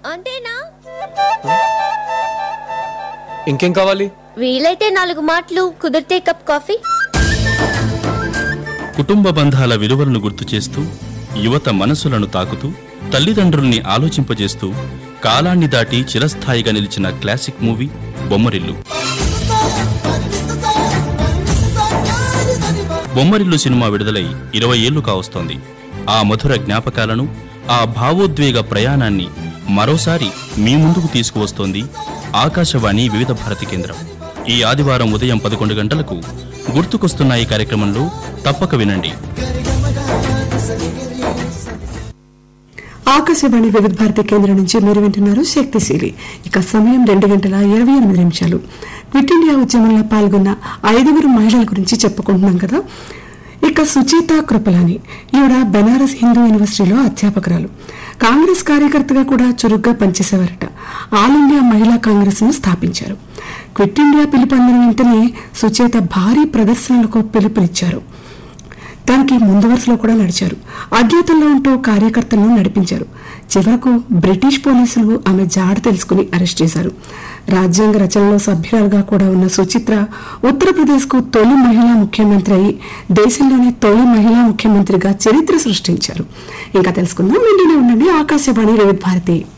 అంతేనా ఇంకేం కావాలి వీలైతే నాలుగు మాటలు కుదిరితే కప్ కాఫీ కుటుంబ బంధాల విలువలను గుర్తు చేస్తూ యువత మనసులను తాకుతూ తల్లిదండ్రుల్ని ఆలోచింపజేస్తూ కాలాన్ని దాటి చిరస్థాయిగా నిలిచిన క్లాసిక్ మూవీ బొమ్మరిల్లు బొమ్మరిల్లు సినిమా విడుదలై ఇరవై ఏళ్లు కావస్తోంది ఆ మధుర జ్ఞాపకాలను ఆ భావోద్వేగ ప్రయాణాన్ని మరోసారి మీ ముందుకు తీసుకువస్తోంది ఆకాశవాణి వివిధ భారతి కేంద్రం ఈ ఆదివారం ఉదయం పదకొండు గంటలకు గుర్తుకొస్తున్న ఈ కార్యక్రమంలో తప్పక వినండి ఆకాశవాణి వివిధ భారతి కేంద్రం నుంచి మీరు వింటున్నారు శక్తిశీలి ఇక సమయం రెండు గంటల ఇరవై ఎనిమిది నిమిషాలు క్విట్ ఇండియా ఉద్యమంలో పాల్గొన్న ఐదుగురు మహిళల గురించి చెప్పుకుంటున్నాం కదా ఇక సుచీత కృపలాని ఈవిడ బెనారస్ హిందూ యూనివర్సిటీలో అధ్యాపకురాలు కాంగ్రెస్ కార్యకర్తగా కూడా చురుగ్గా పనిచేసేవారట ఆల్ ఇండియా మహిళా కాంగ్రెస్ ను స్థాపించారు క్విట్ ఇండియా పిలుపు అందిన వెంటనే సుచేత భారీ ప్రదర్శనలకు పిలుపునిచ్చారు దానికి ముందు వరుసలో కూడా నడిచారు అజ్ఞాతంలో ఉంటూ కార్యకర్తలను నడిపించారు చివరకు బ్రిటిష్ పోలీసులు ఆమె జాడ తెలుసుకుని అరెస్ట్ చేశారు రాజ్యాంగ రచనలో సభ్యురాలుగా కూడా ఉన్న సుచిత్ర ఉత్తరప్రదేశ్ కు తొలి మహిళా ముఖ్యమంత్రి అయి దేశంలోనే తొలి మహిళా ముఖ్యమంత్రిగా చరిత్ర సృష్టించారు ఇంకా తెలుసుకుందాం వింటూనే ఉండండి ఆకాశవాణి వివిధ భారతి